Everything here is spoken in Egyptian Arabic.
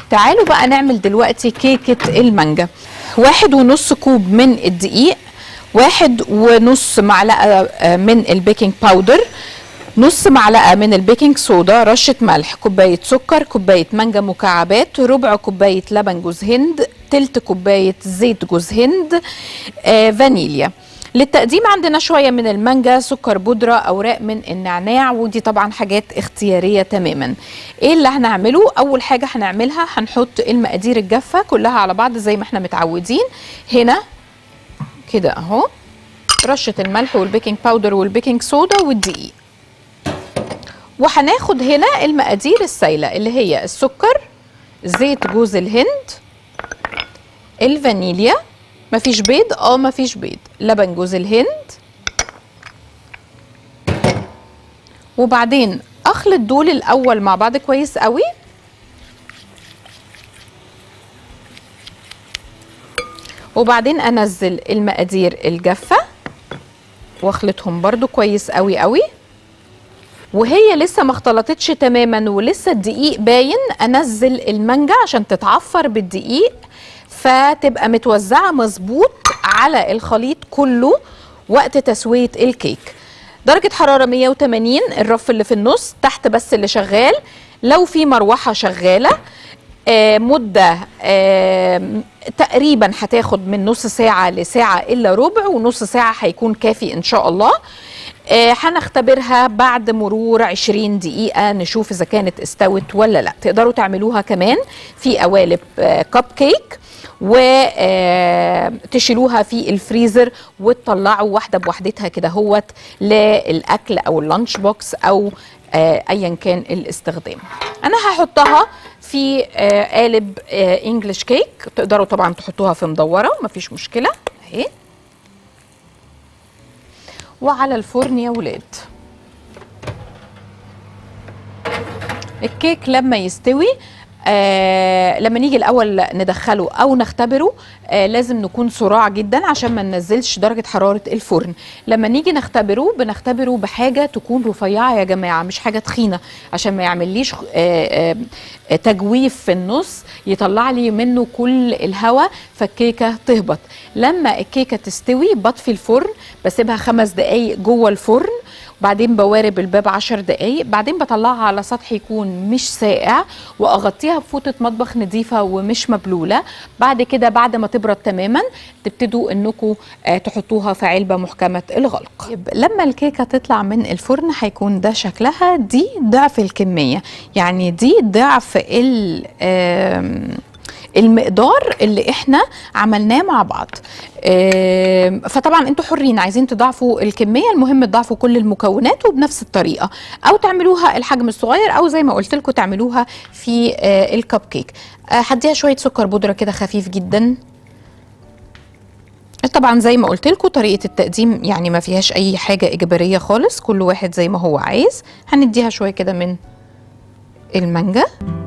تعالوا بقى نعمل دلوقتي كيكة المانجا واحد ونص كوب من الدقيق واحد ونص معلقة آه، من البيكنج باودر نص معلقة من البيكنج صودا رشة ملح كوباية سكر كوباية مانجا مكعبات ربع كوباية لبن جوز هند تلت كوباية زيت جوز هند آه فانيليا للتقديم عندنا شوية من المانجا سكر بودرة أوراق من النعناع ودي طبعا حاجات اختيارية تماما ايه اللي هنعمله أول حاجة هنعملها هنحط المقادير الجافة كلها على بعض زي ما احنا متعودين هنا كده اهو رشة الملح والبيكنج باودر والبيكنج صودا والدقيق وهناخد هنا المقادير السايلة اللي هي السكر زيت جوز الهند الفانيليا مفيش بيض اه مفيش بيض لبن جوز الهند وبعدين اخلط دول الاول مع بعض كويس قوي وبعدين انزل المقادير الجافه واخلطهم برضو كويس قوي قوي وهي لسه ما اختلطتش تماما ولسه الدقيق باين انزل المانجا عشان تتعفر بالدقيق فتبقى متوزعه مظبوط على الخليط كله وقت تسويه الكيك درجه حراره 180 الرف اللي في النص تحت بس اللي شغال لو في مروحه شغاله آه، مدة آه، تقريبا هتاخد من نص ساعة لساعة إلا ربع ونص ساعة هيكون كافي إن شاء الله آه، هنختبرها بعد مرور 20 دقيقة نشوف إذا كانت استوت ولا لا تقدروا تعملوها كمان في قوالب آه، كب كيك وتشيلوها في الفريزر وتطلعوا واحدة بوحدتها كده هوت للأكل أو اللانش بوكس أو آه، ايا كان الاستخدام انا هحطها في آه، قالب انجلش كيك تقدروا طبعا تحطوها في مدوره مفيش مشكله اهي وعلى الفرن يا ولاد الكيك لما يستوي آه لما نيجي الاول ندخله او نختبره آه لازم نكون صراع جدا عشان ما ننزلش درجه حراره الفرن لما نيجي نختبره بنختبره بحاجه تكون رفيعه يا جماعه مش حاجه تخينه عشان ما يعمليش آه آه تجويف في النص يطلع لي منه كل الهواء فالكيكه تهبط لما الكيكه تستوي بطفي الفرن بسيبها خمس دقايق جوه الفرن بعدين بوارب الباب عشر دقايق بعدين بطلعها على سطح يكون مش ساقع واغطيها بفوطه مطبخ نظيفه ومش مبلوله بعد كده بعد ما تبرد تماما تبتدوا انكم آه تحطوها في علبه محكمه الغلق طيب لما الكيكه تطلع من الفرن هيكون ده شكلها دي ضعف الكميه يعني دي ضعف ال آم المقدار اللي احنا عملناه مع بعض آم، فطبعا انتوا حرين عايزين تضاعفوا الكميه المهم تضاعفوا كل المكونات وبنفس الطريقه او تعملوها الحجم الصغير او زي ما قلت لكم تعملوها في آه، الكب كيك آه، هديها شويه سكر بودره كده خفيف جدا طبعا زي ما قلت لكم طريقه التقديم يعني ما فيهاش اي حاجه اجباريه خالص كل واحد زي ما هو عايز هنديها شويه كده من المانجا